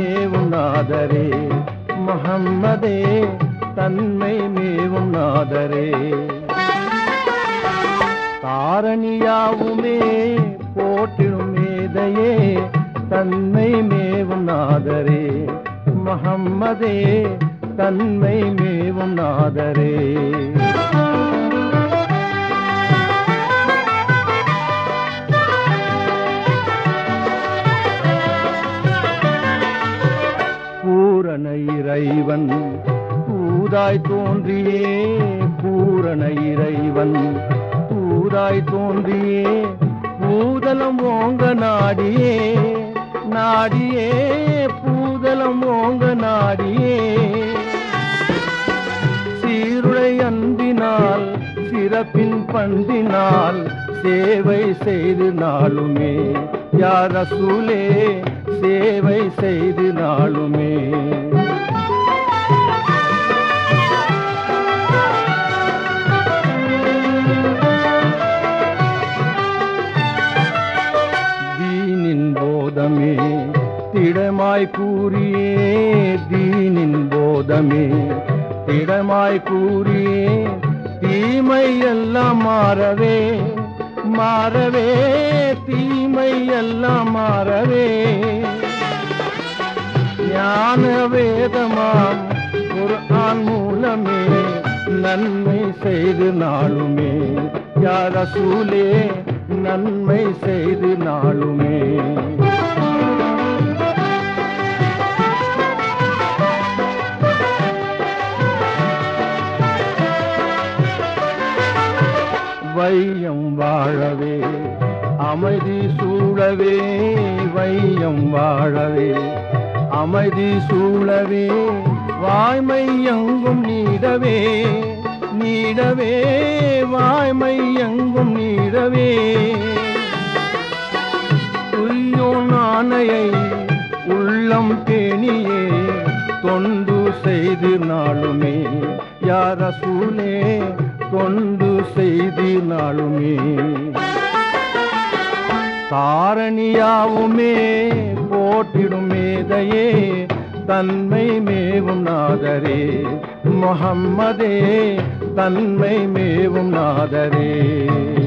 மேவும் நாதரே முஹம்மதே தன்மை மேவும் நாதரே காரணியாவுமே போற்றிடும் மேதையே தன்மை மேவும் நாதரே முஹம்மதே தன்மை மேவும் நாதரே பூரண இறைவன் தூதாய் தோன்றியே பூரண இறைவன் தூதாய் தோன்றியே பூதலம் ஓங்க நாடியே நாடியே பூதலம் ஓங்க நாடியே சீருடை அன்பினால் சிறப்பின் பண்பினால் சேவை செய்து நாளுமே யார் ரசூலே சேவை செய்து நாளுமே தீனின் போதமே திடமாய் கூறியே தீனின் போதமே திடமாய் கூறியே தீமை எல்லாம் மாறவே மாறவே தீமை எல்லாம் மாறவே ஞான வேதமாம் குர்ஆன் மூலமே நன்மை செய்து நாளுமே யார் ரசூலே நன்மை செய்து நாளுமே வையம் வாழவே அமைதி சூழவே வையம் வாழவே அமைதி சூழவே வாய்மை எங்கும் நீடவே நீடவே வாய்மை எங்கும் நீடவே துய்யோன் ஆணையை உள்ளம் பேணியே தொண்டு செய்து நாளுமே யார் ரசூலே தொண்டு செய்து நாளுமே தாரணியாவுமே போட்டிடும் மேதையே தன்மை மேவும் நாதரே முஹம்மதே தன்மை மேவும் நாதரே